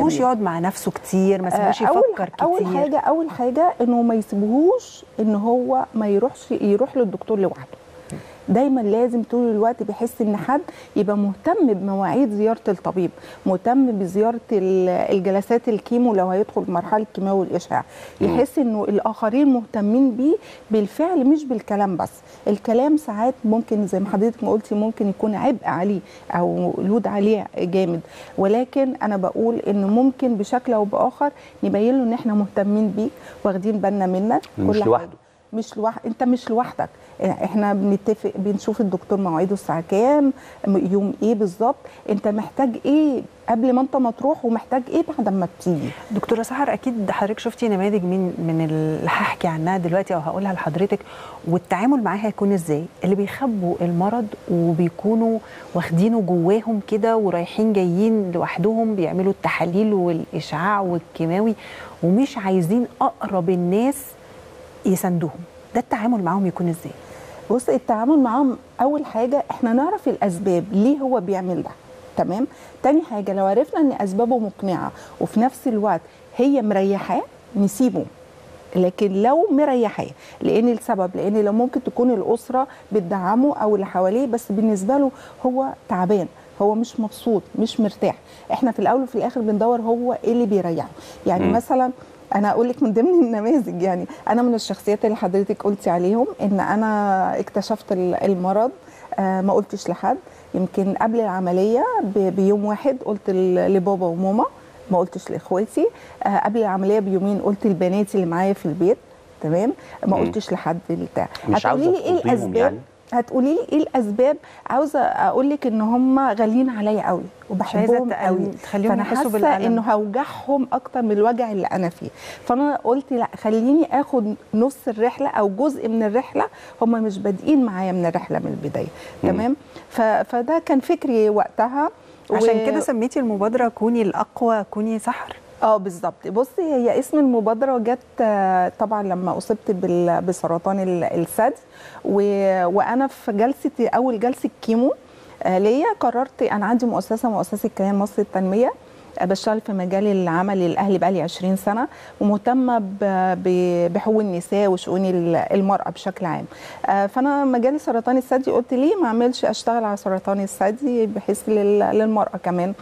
مش يقعد مع نفسه كتير ما سيبوش آه، أول- يفكر كتير اول حاجه اول حاجه انه ما يسيبوهوش ان هو ما يروحش يروح للدكتور لوحده دايما لازم طول الوقت بيحس ان حد يبقى مهتم بمواعيد زياره الطبيب مهتم بزياره ال- الجلسات الكيمو لو هيدخل مرحله الكيماوي والاشعاع يحس انه الاخرين مهتمين بيه بالفعل مش بالكلام بس الكلام ساعات ممكن زي ما حضرتك ما قلتي ممكن يكون عبء عليه او لود عليه جامد ولكن انا بقول ان ممكن بشكل او باخر نبين له ان احنا مهتمين بيك واخدين بالنا منك مش كل لوحده. حاجة. مش لوحدك انت مش لوحدك احنا بنتفق بنشوف الدكتور مواعيده الساعه كام يوم ايه بالظبط انت محتاج ايه قبل ما انت ما تروح ومحتاج ايه بعد ما بتيجي دكتوره سحر اكيد حضرتك شفتي نماذج من من اللي هحكي عنها دلوقتي او هقولها لحضرتك والتعامل معاها هيكون ازاي اللي بيخبوا المرض وبيكونوا واخدينه جواهم كده ورايحين جايين لوحدهم بيعملوا التحاليل والاشعاع والكيماوي ومش عايزين اقرب الناس يساندوهم ده التعامل معاهم يكون ازاي بص التعامل معاهم اول حاجه احنا نعرف الاسباب ليه هو بيعمل ده تمام تاني حاجه لو عرفنا ان اسبابه مقنعه وفي نفس الوقت هي مريحاه نسيبه لكن لو مريحاه لان السبب لان لو ممكن تكون الاسره بتدعمه او اللي حواليه بس بالنسبه له هو تعبان هو مش مبسوط مش مرتاح احنا في الاول وفي الاخر بندور هو ايه اللي بيريحه يعني مم. مثلا انا اقول لك من ضمن النماذج يعني انا من الشخصيات اللي حضرتك قلتي عليهم ان انا اكتشفت ال- المرض آه، ما قلتش لحد يمكن قبل العمليه ب- بيوم واحد قلت ل- لبابا وماما ما قلتش لاخواتي آه، قبل العمليه بيومين قلت لبناتي اللي معايا في البيت تمام ما مم. قلتش لحد بتاع مش هتقولي عاوزة لي ايه تفضيهم الاسباب يعني؟ هتقولي لي ايه الاسباب عاوزه اقول لك ان هم غاليين عليا قوي وبحبهم تق- قوي تخليهم فانا يحسوا حاسه بالألم. انه هوجعهم اكتر من الوجع اللي انا فيه فانا قلت لا خليني اخد نص الرحله او جزء من الرحله هم مش بادئين معايا من الرحله من البدايه تمام ف... فده كان فكري وقتها عشان كده سميتي المبادره كوني الاقوى كوني سحر اه بالظبط بصي هي اسم المبادره جت آه، طبعا لما اصبت بال- بسرطان ال- الثدي و- وانا في جلسه اول جلسه كيمو آه، ليا قررت انا عندي مؤسسه مؤسسه كيان مصر التنميه آه، بشتغل في مجال العمل الاهلي بقالي 20 سنه ومهتمه ب- ب- بحقوق النساء وشؤون ال- المراه بشكل عام آه، فانا مجالي سرطان الثدي قلت ليه ما اعملش اشتغل على سرطان الثدي بحيث لل- للمراه كمان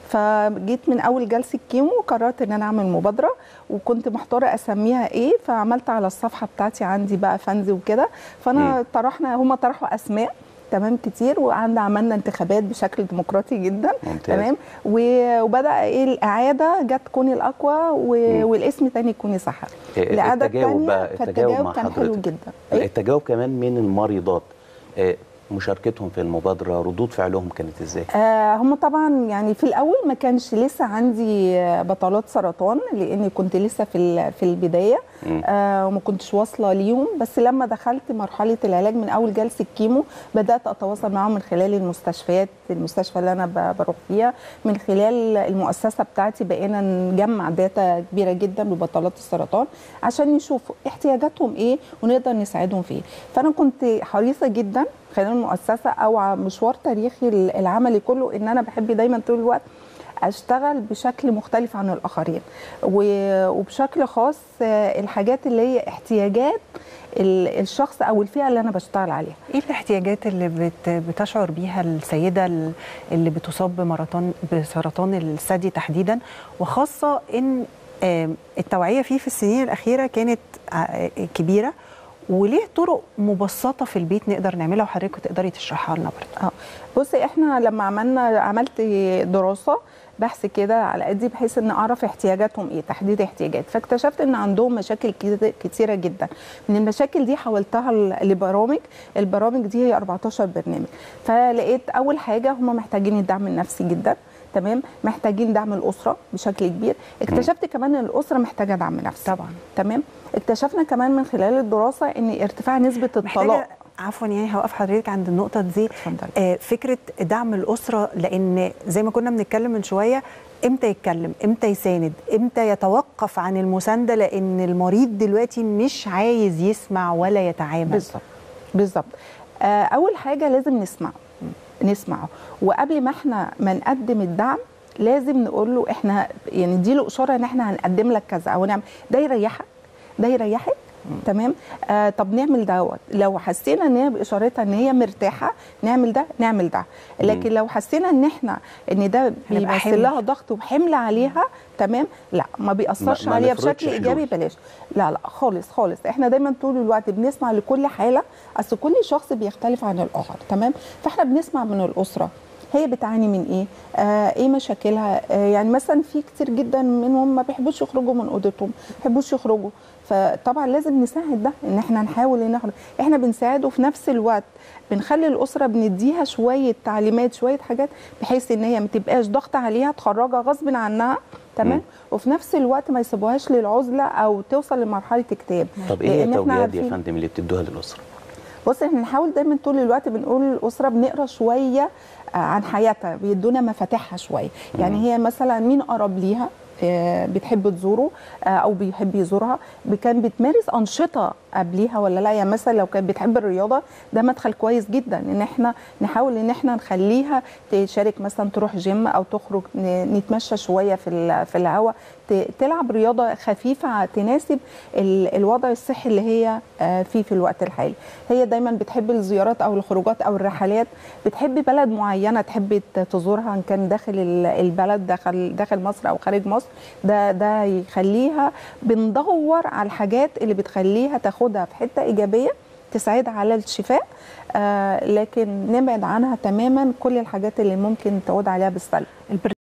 فجيت من اول جلسه كيمو قررت ان انا اعمل مبادره وكنت محتاره اسميها ايه فعملت على الصفحه بتاعتي عندي بقى فانز وكده فانا طرحنا هم طرحوا اسماء تمام كتير وعندنا عملنا انتخابات بشكل ديمقراطي جدا ممتاز. تمام و- وبدا ايه الاعاده جت كوني الاقوى و- مم. والاسم تاني كوني سحر إيه، الإعادة التجاوب التانية، بقى التجاوب فالتجاوب مع كان حلو حضرتك جدا إيه؟ التجاوب كمان من المريضات آه، مشاركتهم في المبادره ردود فعلهم كانت ازاي؟ آه هم طبعا يعني في الاول ما كانش لسه عندي آه، بطالات سرطان لاني كنت لسه في ال- في البدايه مم. آه وما كنتش واصله ليهم بس لما دخلت مرحله العلاج من اول جلسه كيمو بدات اتواصل معاهم من خلال المستشفيات المستشفى اللي انا ب- بروح فيها من خلال المؤسسه بتاعتي بقينا نجمع داتا كبيره جدا ببطالات السرطان عشان نشوف احتياجاتهم ايه ونقدر نساعدهم فيه فانا كنت حريصه جدا خلال المؤسسه او ع- مشوار تاريخي العملي كله ان انا بحب دايما طول الوقت اشتغل بشكل مختلف عن الاخرين و- وبشكل خاص آه، الحاجات اللي هي احتياجات ال- الشخص او الفئه اللي انا بشتغل عليها ايه الاحتياجات اللي بت بتشعر بيها السيده ال- اللي بتصاب بمرطان بسرطان الثدي تحديدا وخاصه ان آم، التوعيه فيه في السنين الاخيره كانت ع- كبيره وليه طرق مبسطه في البيت نقدر نعملها وحضرتك تقدري تشرحها لنا برضه اه بصي احنا لما عملنا عملت دراسه بحث كده على قدي بحيث ان اعرف احتياجاتهم ايه تحديد احتياجات فاكتشفت ان عندهم مشاكل كت- كتيره جدا من المشاكل دي حولتها ل- لبرامج البرامج دي هي 14 برنامج فلقيت اول حاجه هم محتاجين الدعم النفسي جدا تمام محتاجين دعم الاسره بشكل كبير اكتشفت كمان ان الاسره محتاجه دعم نفسي طبعا تمام اكتشفنا كمان من خلال الدراسه ان ارتفاع نسبه الطلاق محتاجه عفوا يعني هوقف حضرتك عند النقطه دي اتفضلي. آه، فكره دعم الاسره لان زي ما كنا بنتكلم من شويه امتى يتكلم امتى يساند امتى يتوقف عن المسانده لان المريض دلوقتي مش عايز يسمع ولا يتعامل بالظبط بالظبط آه، اول حاجه لازم نسمعه نسمعه وقبل ما احنا ما نقدم الدعم لازم نقول له احنا يعني نديله اشاره ان احنا هنقدم لك كذا او نعمل ده يريحك ده يريحك تمام آه طب نعمل دوت لو حسينا ان هي باشارتها ان هي مرتاحه نعمل ده نعمل ده لكن لو حسينا ان احنا ان ده هنبقى حمل. بيمثل لها ضغط وحمل عليها تمام لا ما بيأثرش ما- ما عليها نفرضش بشكل ايجابي حلول. بلاش لا لا خالص خالص احنا دايما طول الوقت بنسمع لكل حاله اصل كل شخص بيختلف عن الاخر تمام فاحنا بنسمع من الاسره هي بتعاني من ايه آه ايه مشاكلها آه يعني مثلا في كتير جدا منهم ما بيحبوش يخرجوا من اوضتهم ما بيحبوش يخرجوا فطبعا لازم نساعد ده ان احنا نحاول ان احنا احنا بنساعد وفي نفس الوقت بنخلي الاسره بنديها شويه تعليمات شويه حاجات بحيث ان هي ما تبقاش ضغط عليها تخرجها غصب عنها تمام مم. وفي نفس الوقت ما يسيبوهاش للعزله او توصل لمرحله اكتئاب طب ايه هي لأن إحنا التوجيهات يا عارفين- فندم اللي بتدوها للاسره؟ بص احنا نحاول دايما طول الوقت بنقول للاسره بنقرا شويه آه، عن حياتها بيدونا مفاتيحها شويه يعني هي مثلا مين قرب ليها آه، بتحب تزوره آه، او بيحب يزورها ب- كان بتمارس انشطه قبليها ولا لا يعني مثلا لو كانت بتحب الرياضه ده مدخل كويس جدا ان احنا نحاول ان احنا نخليها تشارك مثلا تروح جيم او تخرج ن- نتمشى شويه في ال- في الهواء ت- تلعب رياضه خفيفه تناسب ال- الوضع الصحي اللي هي آه، فيه في الوقت الحالي هي دايما بتحب الزيارات او الخروجات او الرحلات بتحب بلد معينه تحب ت- تزورها ان كان داخل ال- البلد داخل داخل مصر او خارج مصر ده ده يخليها بندور على الحاجات اللي بتخليها تاخدها في حته ايجابيه تساعدها على الشفاء آه لكن نبعد عنها تماما كل الحاجات اللي ممكن تعود عليها بالسلب